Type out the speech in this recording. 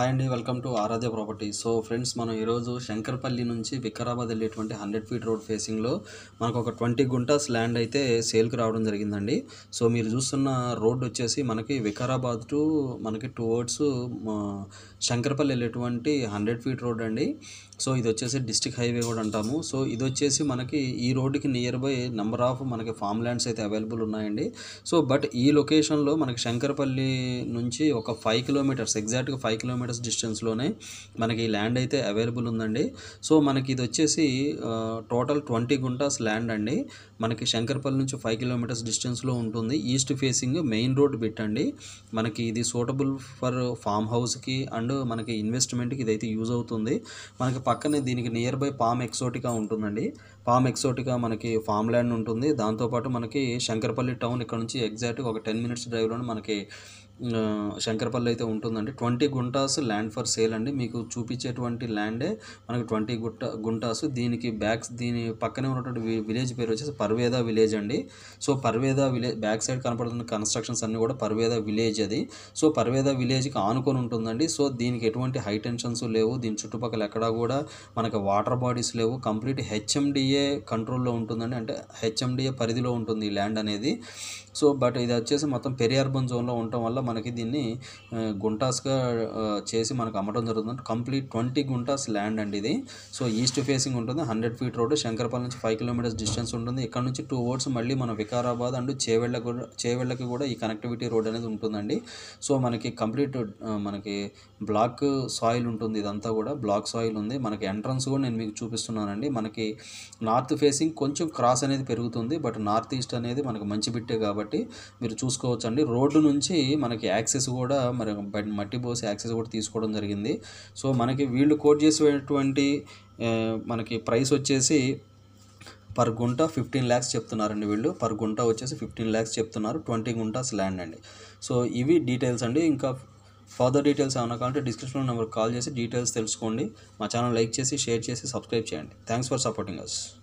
hi అండి welcome to Aaradhya property so friends మనం ఈరోజు శంకర్పల్లి నుంచి వికారాబాద్ వెళ్ళేటువంటి హండ్రెడ్ ఫీట్ రోడ్ ఫేసింగ్లో మనకు ఒక ట్వంటీ గుంటాస్ ల్యాండ్ అయితే సేల్కి రావడం జరిగిందండి సో మీరు చూస్తున్న రోడ్ వచ్చేసి మనకి వికారాబాద్ టు మనకి టువర్డ్స్ శంకర్పల్లి వెళ్ళేటువంటి హండ్రెడ్ ఫీట్ రోడ్ అండి సో ఇది వచ్చేసి డిస్టిక్ హైవే కూడా అంటాము సో ఇది వచ్చేసి మనకి ఈ రోడ్డుకి నియర్ బై నెంబర్ ఆఫ్ మనకి ఫామ్ ల్యాండ్స్ అయితే అవైలబుల్ ఉన్నాయండి సో బట్ ఈ లొకేషన్లో మనకి శంకరపల్లి నుంచి ఒక ఫైవ్ కిలోమీటర్స్ ఎగ్జాక్ట్గా ఫైవ్ కిలోమీటర్స్ డిస్టెన్స్లోనే మనకి ఈ ల్యాండ్ అయితే అవైలబుల్ ఉందండి సో మనకి ఇది వచ్చేసి టోటల్ ట్వంటీ గుంటాస్ ల్యాండ్ అండి మనకి శంకరపల్లి నుంచి ఫైవ్ కిలోమీటర్స్ డిస్టెన్స్లో ఉంటుంది ఈస్ట్ ఫేసింగ్ మెయిన్ రోడ్ పెట్టండి మనకి ఇది సూటబుల్ ఫర్ ఫామ్ హౌస్కి అండ్ మనకి ఇన్వెస్ట్మెంట్కి ఇదైతే యూజ్ అవుతుంది మనకి పక్కనే దీనికి నియర్ బై పామ్ ఎక్సోటికా ఉంటుందండి పామ్ ఎక్సోటికా మనకి ఫామ్ ల్యాండ్ ఉంటుంది దాంతోపాటు మనకి శంకరపల్లి టౌన్ ఇక్కడ నుంచి ఎగ్జాక్ట్గా ఒక టెన్ మినిట్స్ డ్రైవ్లోనే మనకి ఆ, శంకరపల్లి అయితే ఉంటుందండి twenty guntas land for sale అండి మీకు చూపించేటువంటి ల్యాండే మనకి ట్వంటీ గుట్ట గుంటాస్ దీనికి బ్యాక్స్ దీని పక్కనే ఉన్నటువంటి వి- విలేజ్ పేరు వచ్చేసి పర్వేద విలేజ్ అండి సో పర్వేద విలేజ్ బ్యాక్ సైడ్ కనపడుతున్న కన్స్ట్రక్షన్స్ అన్నీ కూడా పర్వేద విలేజ్ అది సో పర్వేద విలేజ్కి ఆనుకొని ఉంటుందండి సో దీనికి ఎటువంటి హై టెన్షన్స్ లేవు దీని చుట్టుపక్కల ఎక్కడా కూడా మనకి వాటర్ బాడీస్ లేవు కంప్లీట్ హెచ్ఎండిఏ కంట్రోల్లో ఉంటుందండి అంటే హెచ్ఎండిఏ పరిధిలో ఉంటుంది ఈ ల్యాండ్ అనేది సో బట్ ఇది వచ్చేసి మొత్తం పెరియార్బన్ జోన్లో ఉండటం వల్ల మనకి దీన్ని ఆ, గుంటాస్గా ఆ, చేసి మనకు అమ్మటం జరుగుతుంది కంప్లీట్ ట్వంటీ గుంటాస్ ల్యాండ్ అండి ఇది సో ఈస్ట్ ఫేసింగ్ ఉంటుంది హండ్రెడ్ ఫీట్ రోడ్ శంకరపల్లి నుంచి ఫైవ్ కిలోమీటర్స్ డిస్టెన్స్ ఉంటుంది ఇక్కడ నుంచి టూ ఓవర్స్ మళ్ళీ మన వికారాబాద్ అండ్ చేవెళ్ళ కూడా చేవెళ్ళకి కూడా ఈ కనెక్టివిటీ రోడ్ అనేది ఉంటుందండి సో మనకి కంప్లీట్ ఆ, మనకి బ్లాక్ సాయిల్ ఉంటుంది ఇదంతా కూడా బ్లాక్ సాయిల్ ఉంది మనకి ఎంట్రన్స్ కూడా నేను మీకు చూపిస్తున్నానండి మనకి నార్త్ ఫేసింగ్ కొంచెం క్రాస్ అనేది పెరుగుతుంది బట్ నార్త్ ఈస్ట్ అనేది మనకి మంచి బిట్టే కాబట్టి మీరు చూసుకోవచ్చు అండి రోడ్డు నుంచి మనకి యాక్సెస్ కూడా మరి బట్ మట్టి పోసి యాక్సెస్ కూడా తీసుకోవడం జరిగింది సో మనకి వీళ్ళు కోట్ చేసేటువంటి ఆ, మనకి ప్రైస్ వచ్చేసి పర్ గుంట ఫిఫ్టీన్ ల్యాక్స్ చెప్తున్నారండి వీళ్ళు పర్ గుంట వచ్చేసి ఫిఫ్టీన్ ల్యాక్స్ చెప్తున్నారు ట్వంటీ గుంటాస్ ల్యాండ్ అండి సో ఇవి డీటెయిల్స్ అండి ఇంకా ఫర్దర్ డీటెయిల్స్ ఏమైనా కావాలంటే డిస్క్రిప్షన్లో నెంబర్ కాల్ చేసి డీటెయిల్స్ తెలుసుకోండి మా ఛానల్ లైక్ చేసి షేర్ చేసి సబ్స్క్రైబ్ చేయండి థ్యాంక్స్ ఫర్ సపోర్టింగ్ అస్